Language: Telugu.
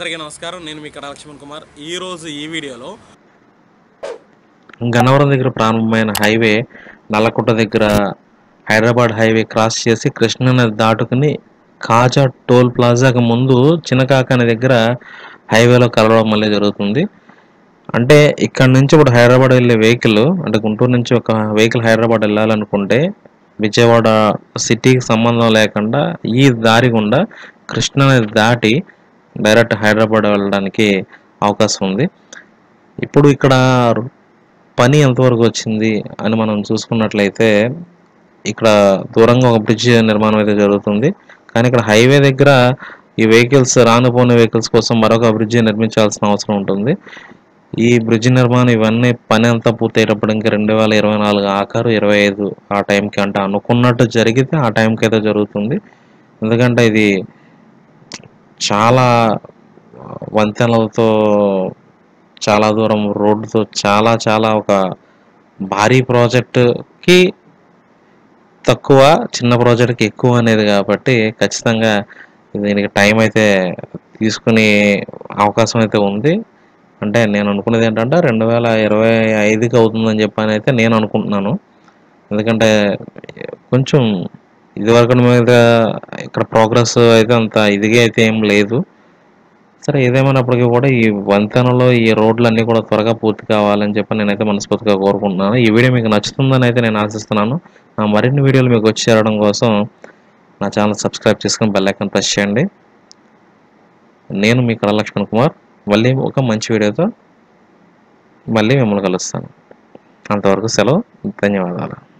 అందరికీ నమస్కారం నేను మీ కడా లక్ష్మణ్ కుమార్ ఈరోజు ఈ వీడియోలో గన్నవరం దగ్గర ప్రారంభమైన హైవే నల్లకుంట దగ్గర హైదరాబాద్ హైవే క్రాస్ చేసి కృష్ణా నది దాటుకుని కాజా టోల్ ప్లాజాకి ముందు చిన్నకాక అనే దగ్గర హైవేలో కలవడం మళ్ళీ జరుగుతుంది అంటే ఇక్కడ నుంచి ఇప్పుడు హైదరాబాద్ వెళ్ళే వెహికల్ అంటే గుంటూరు నుంచి ఒక వెహికల్ హైదరాబాద్ వెళ్ళాలనుకుంటే విజయవాడ సిటీకి సంబంధం లేకుండా ఈ దారి గుండా కృష్ణా నది దాటి డైరెక్ట్ హైదరాబాద్ వెళ్ళడానికి అవకాశం ఉంది ఇప్పుడు ఇక్కడ పని ఎంతవరకు వచ్చింది అని మనం చూసుకున్నట్లయితే ఇక్కడ దూరంగా ఒక బ్రిడ్జ్ నిర్మాణం అయితే జరుగుతుంది కానీ ఇక్కడ హైవే దగ్గర ఈ వెహికల్స్ రానుపోని వెహికల్స్ కోసం మరొక బ్రిడ్జ్ నిర్మించాల్సిన అవసరం ఉంటుంది ఈ బ్రిడ్జ్ నిర్మాణం ఇవన్నీ పని అంతా పూర్తయ్యేటప్పటికి రెండు వేల ఇరవై నాలుగు ఆఖరు ఇరవై ఐదు ఆ టైంకి అంటే అనుకున్నట్టు జరిగితే ఆ టైంకి అయితే జరుగుతుంది ఎందుకంటే ఇది చాలా వంతెనలతో చాలా దూరం రోడ్డుతో చాలా చాలా ఒక భారీ ప్రాజెక్టుకి తక్కువ చిన్న ప్రాజెక్ట్కి ఎక్కువ అనేది కాబట్టి ఖచ్చితంగా దీనికి టైం అయితే తీసుకునే అవకాశం అయితే ఉంది అంటే నేను అనుకునేది ఏంటంటే రెండు వేల ఇరవై ఐదుకి అవుతుందని చెప్పని అయితే నేను అనుకుంటున్నాను ఎందుకంటే కొంచెం ఇదివరకు మీద ఇక్కడ ప్రోగ్రెస్ అయితే అంత ఇదిగా అయితే ఏం లేదు సరే ఏదేమైనప్పటికీ కూడా ఈ వంతెనలో ఈ రోడ్లన్నీ కూడా త్వరగా పూర్తి కావాలని చెప్పి నేనైతే మనస్ఫూర్తిగా కోరుకుంటున్నాను ఈ వీడియో మీకు నచ్చుతుందని అయితే నేను ఆశిస్తున్నాను నా మరిన్ని వీడియోలు మీకు వచ్చి చేరడం కోసం నా ఛానల్ సబ్స్క్రైబ్ చేసుకుని బెల్ ఐకాన్ ప్రెస్ చేయండి నేను మీ కళ లక్ష్మణ్ కుమార్ మళ్ళీ ఒక మంచి వీడియోతో మళ్ళీ మిమ్మల్ని కలుస్తాను అంతవరకు సెలవు ధన్యవాదాలు